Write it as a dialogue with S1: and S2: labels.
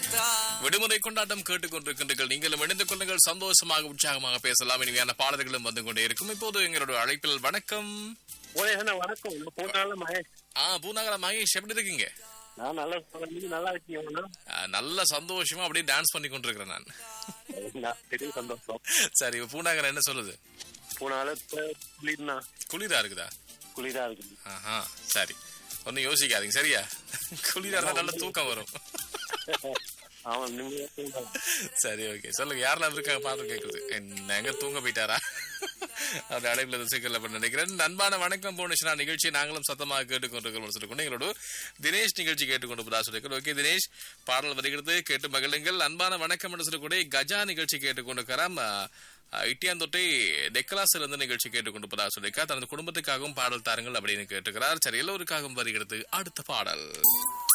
S1: விடுமுறை கொண்டாட்டம் கேட்டுக்கொண்டிருக்கின்றீர்கள் நீங்களும் இணைந்து கொள்ளுங்கள் சந்தோஷமாக உற்சாகமாக பேசலாம் இனிமையான பாடல்களும் வந்து கொண்டே இருக்கும் இப்போது எங்களோட அழைப்பில் வணக்கம்
S2: ஓரேசனா வணக்கம் உங்க போனால மகேஷ்
S1: ஆ பூனாகல மகேஷ் எப்படி இருக்கீங்க
S2: நான் நல்லா சொல்றேன் நீங்க நல்லா இருக்கீங்களா
S1: ஆ, நல்ல சந்தோஷமா அப்படியே டான்ஸ் பண்ணி கொண்டிருக்கிறேன் நான்
S2: நான் பெரிய சந்தோஷம்
S1: சரி இப்ப பூனாகல என்ன சொல்லுது
S2: போனால இப்ப குளிர்னா
S1: குளிரா இருக்குதா
S2: குளிரா இருக்குது
S1: ஆஹா சரி ஒன்னும் யோசிக்காதீங்க சரியா குளிரா இருந்தா நல்ல தூக்கம் வரும்
S2: அவன் நிம்மதியா தூங்கலாம்
S1: சரி ஓகே சொல்லுங்க யாரெல்லாம் இருக்காங்க பாத்து கேக்குது என்ன எங்க தூங்க போயிட்டாரா அந்த அழைப்புல சிக்கல பண்ண நினைக்கிறேன் அன்பான வணக்கம் போனுச்சுனா நிகழ்ச்சி நாங்களும் சத்தமாக கேட்டுக்கொண்டிருக்கிறோம் சொல்லிக்கொண்டு எங்களோட தினேஷ் நிகழ்ச்சி கேட்டுக்கொண்டு போதா சொல்லிக்கிறோம் ஓகே தினேஷ் பாடல் வருகிறது கேட்டு மகிழுங்கள் அன்பான வணக்கம் என்று சொல்லக்கூடிய கஜா நிகழ்ச்சி கேட்டுக்கொண்டிருக்கிறோம் இட்டியாந்தொட்டை டெக்கலாசில் இருந்து நிகழ்ச்சி கேட்டுக்கொண்டு போதா சொல்லியிருக்கா தனது குடும்பத்துக்காகவும் பாடல் தாருங்கள் அப்படின்னு கேட்டுக்கிறார் சரி எல்லோருக்காகவும் வருகிறது அடுத்த பாடல்